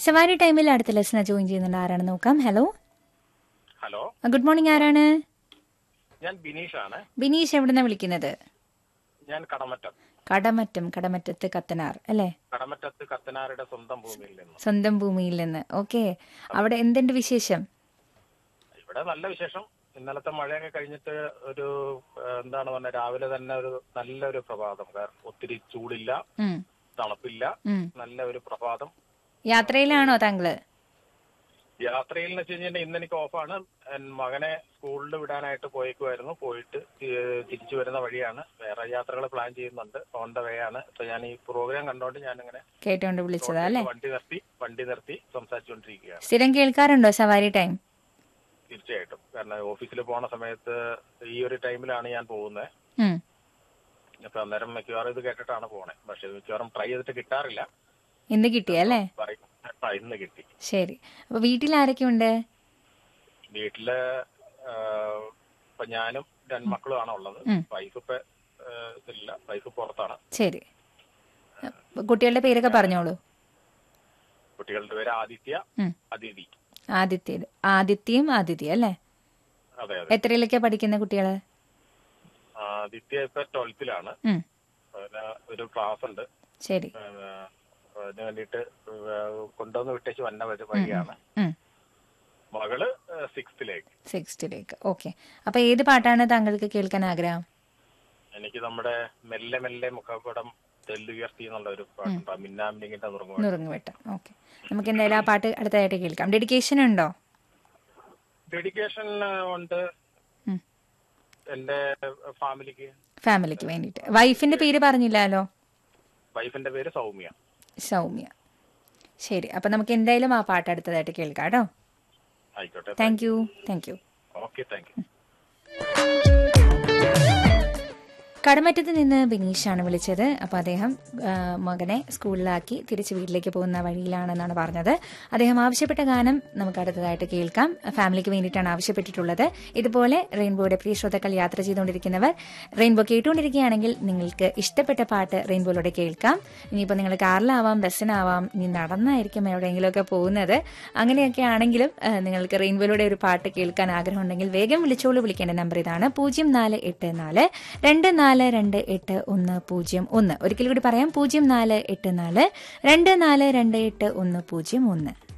സവാരി ടൈമിൽ അടുത്ത ലെസന ജോയിൻ ചെയ്യുന്നുണ്ട് ആരാണ് നോക്കാം ഹലോ ഹലോ ഗുഡ് മോർണിംഗ് ആരാണ് ഞാൻ ബിനീഷാണ് ബിനീഷ് എവിടുന്ന വിളിക്കുന്നത് ഞാൻ കടമറ്റം കടമറ്റം കടമറ്റത്ത് കത്തനാർ അല്ലേ കടമറ്റത്ത് കത്തനാരുടെ സ്വന്തം ഭൂമിയിൽ നിന്ന് സ്വന്തം ഭൂമിയിൽ നിന്ന് ഓക്കെ അവിടെ എന്തുണ്ട് വിശേഷം ഇവിടെ നല്ല വിശേഷം ഇന്നലത്തെ മഴയൊക്കെ കഴിഞ്ഞിട്ട് ഒരു ഏഹ്, എന്താണ് പറഞ്ഞ രാവിലെ തന്നെ ഒരു നല്ലൊരു പ്രഭാതം കാരണം ഒത്തിരി ചൂടില്ല ഉം, തണുപ്പില്ല ഉം. നല്ല ഒരു പ്രഭാതം യാത്രയിലാണോ താങ്കള് യാത്രയിൽ എന്ന് വെച്ച് കഴിഞ്ഞാൽ ഇന്ന് എനിക്ക് ഓഫാണ് എൻ മകനെ സ്കൂളിൽ വിടാനായിട്ട് പോയേക്കുമായിരുന്നു പോയിട്ട് തി- തിരിച്ചു വരുന്ന വഴിയാണ് വേറെ യാത്രകൾ പ്ലാൻ ചെയ്യുന്നുണ്ട് ഓൺ ദ വേ ആണ് ഇപ്പൊ ഞാൻ ഈ പ്രോഗ്രാം കണ്ടോണ്ട് ഞാൻ ഇങ്ങനെ കേട്ടോണ്ട് വിളിച്ചതാ അല്ലേ വണ്ടി നിർത്തി വണ്ടി നിർത്തി സംസാരിച്ചുകൊണ്ടിരിക്കുകയാണ് സ്ഥിരം കേൾക്കാറുണ്ടോ സവാരി ടൈം തീർച്ചയായിട്ടും കാരണം ഓഫീസിൽ പോണ സമയത്ത് ഈ ഒരു ടൈമിലാണ് ഞാൻ പോകുന്നത് ഉം, അപ്പൊ അന്നേരം മിക്കവാറും ഇത് കേട്ടിട്ടാണ് പോണേ പക്ഷെ മിക്കവാറും ട്രൈ ചെയ്തിട്ട് കിട്ടാറില്ല ഇന്ന് കിട്ടിയല്ലേ പറയും ആ, ഇന്ന് കിട്ടി ശരി അപ്പൊ വീട്ടിൽ ആരൊക്കെ ഉണ്ട് വീട്ടില് ആ, ഇപ്പൊ ഞാനും രണ്ട് മക്കളുമാണ് ഉള്ളത് ഉം. വൈഫ് ഇപ്പൊ ആ, ഇതില്ല വൈഫ് പുറത്താണ് ശരി അപ്പൊ കുട്ടികളുടെ പേരൊക്കെ പറഞ്ഞോളൂ കുട്ടികളുടെ പേര് ആദിത്യ ഉം. അതിഥി ആദിത്യ ആദിത്യയും ആദിത്യ അല്ലേ അതെ അതെ എത്രയിലൊക്കെ പഠിക്കുന്ന കുട്ടികള് ആദിത്യ ഇപ്പൊ ട്വൽത്തിലാണ് ഉം, പിന്നെ ഒരു ക്ലാസ് ഉണ്ട് ശരി ആ, അതിന് വേണ്ടിയിട്ട് ആ, കൊണ്ടുവന്ന് വിട്ടേച്ച് വന്ന വഴി- വഴിയാണ് ഉം, മകള് സിക്സ്ത്തിലേക്ക് സിക്സ്ത്തിലേക്ക് ഓക്കെ അപ്പൊ ഏത് പാട്ടാണ് താങ്കൾക്ക് കേൾക്കാൻ ആഗ്രഹം എനിക്ക് നമ്മുടെ മെല്ലെ മെല്ലെ മുഖപടം തെല്ലുയർത്തി എന്നുള്ള ഒരു പാട്ടുണ്ട് മിന്നാമിനിങ്ങിന്റെ നുറുങ്ങുപാട് നുറുങ്ങുവെട്ടം ഓക്കെ നമുക്ക് എന്തായാലും ആ പാട്ട് അടുത്തതായിട്ട് കേൾക്കാം ഡെഡിക്കേഷൻ ഉണ്ടോ ഡെഡിക്കേഷൻ ഉണ്ട് ഉം. എന്റെ ഫാമിലിക്ക് ഫാമിലിക്ക് വേണ്ടിയിട്ട് വൈഫിന്റെ പേര് പറഞ്ഞില്ലല്ലോ വൈഫിന്റെ പേര് സൗമ്യ സൗമ്യ ശരി അപ്പൊ നമുക്ക് എന്തായാലും ആ പാട്ട് അടുത്തതായിട്ട് കേൾക്കാം കേട്ടോ ആയിക്കോട്ടെ thank you thank you okay thank you കടമറ്റത്ത് നിന്ന് ബിനീഷാണ് വിളിച്ചത് അപ്പോൾ അദ്ദേഹം ആ, മകനെ സ്കൂളിലാക്കി തിരിച്ച് വീട്ടിലേക്ക് പോകുന്ന വഴിയിലാണെന്നാണ് പറഞ്ഞത് അദ്ദേഹം ആവശ്യപ്പെട്ട ഗാനം നമുക്ക് അടുത്തതായിട്ട് കേൾക്കാം ഫാമിലിക്ക് വേണ്ടിയിട്ടാണ് ആവശ്യപ്പെട്ടിട്ടുള്ളത് ഇതുപോലെ റെയിൻബോയുടെ പ്രിയ ശ്രോതാക്കൾ യാത്ര ചെയ്തുകൊണ്ടിരിക്കുന്നവർ റെയിൻബോ കേട്ടുകൊണ്ടിരിക്കുകയാണെങ്കിൽ നിങ്ങൾക്ക് ഇഷ്ടപ്പെട്ട പാട്ട് റെയിൻബോയിലൂടെ കേൾക്കാം ഇനിയിപ്പോൾ നിങ്ങൾ കാറിലാവാം ബസ്സിനാവാം ഇനി നടന്നായിരിക്കും എവിടെയെങ്കിലുമൊക്കെ പോകുന്നത് അങ്ങനെയൊക്കെ ആണെങ്കിലും ആ, നിങ്ങൾക്ക് റെയിൻബോയിലൂടെ ഒരു പാട്ട് കേൾക്കാൻ ആഗ്രഹമുണ്ടെങ്കിൽ വേഗം വിളിച്ചോളൂ വിളിക്കേണ്ട നമ്പർ ഇതാണ് പൂജ്യം നാല് എട്ട് നാല് രണ്ട് നാല് രണ്ട് എട്ട് ഒന്ന് പൂജ്യം ഒന്ന് ഒരിക്കൽ കൂടി പറയാം പൂജ്യം നാല് എട്ട് നാല് രണ്ട് നാല് രണ്ട് എട്ട് ഒന്ന് പൂജ്യം ഒന്ന്